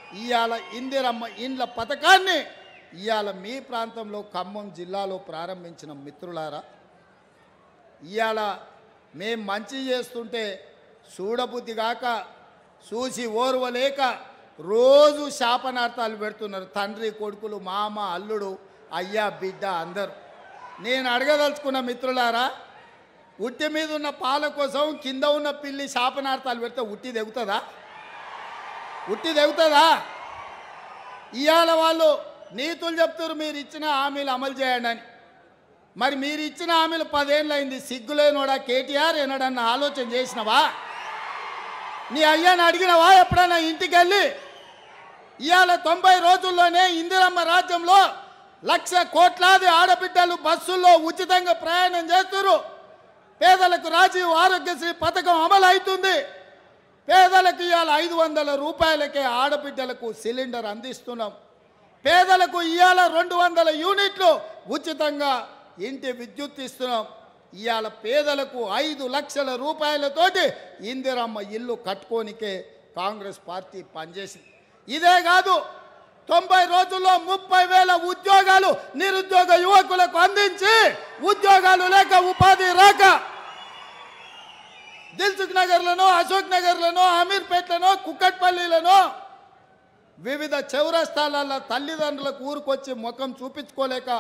ఇవాళ ఇందిరమ్మ ఇండ్ల పథకాన్ని ఇవాళ మీ ప్రాంతంలో ఖమ్మం జిల్లాలో ప్రారంభించిన మిత్రులారా ఇవాళ మేం మంచి చేస్తుంటే చూడబుద్ధి కాక చూసి ఓర్వలేక రోజు శాపనార్థాలు పెడుతున్నారు తండ్రి కొడుకులు మామ అల్లుడు అయ్యా బిడ్డ అందరూ నేను అడగదలుచుకున్న మిత్రులారా ఉట్టి మీద ఉన్న పాల కోసం కింద ఉన్న పిల్లి శాపనార్థాలు పెడితే ఉట్టి తెగుతుందా ఉట్టి తెగుతుందా ఇవాళ వాళ్ళు నీతులు చెప్తారు మీరు ఇచ్చిన హామీలు అమలు చేయండి అని మరి మీరు ఇచ్చిన హామీలు పదేళ్ళు అయింది సిగ్గులేనోడా కేటీఆర్ ఏనాడన్న ఆలోచన చేసినవా నీ అయ్యాని అడిగినవా ఎప్పుడైనా ఇంటికి వెళ్ళి ఇవాళ తొంభై రోజుల్లోనే ఇందిరమ్మ రాజ్యంలో లక్ష కోట్లాది ఆడబిడ్డలు బస్సుల్లో ఉచితంగా ప్రయాణం చేస్తున్నారు పేదలకు రాజీవ్ ఆరోగ్యశ్రీ పథకం అమలు అవుతుంది పేదలకు ఇవాళ ఐదు వందల రూపాయలకే ఆడబిడ్డలకు సిలిండర్ అందిస్తున్నాం పేదలకు ఇవాళ రెండు వందల యూనిట్లు ఉచితంగా ఇంటి విద్యుత్ ఇస్తున్నాం ఇవాళ పేదలకు ఐదు లక్షల రూపాయలతోటి ఇందిరమ్మ ఇల్లు కట్టుకోనికే కాంగ్రెస్ పార్టీ పనిచేసింది ఇదే కాదు తొంభై రోజుల్లో ముప్పై వేల ఉద్యోగాలు నిరుద్యోగ యువకులకు అందించి ఉద్యోగాలు లేక ఉపాధి రాక దిల్సుఖ్ నగర్లను అశోక్ నగర్లను అమీర్పేట్లను కుక్కట్పల్లిలను వివిధ చౌరస్తాల తల్లిదండ్రులకు ఊరుకొచ్చి ముఖం చూపించుకోలేక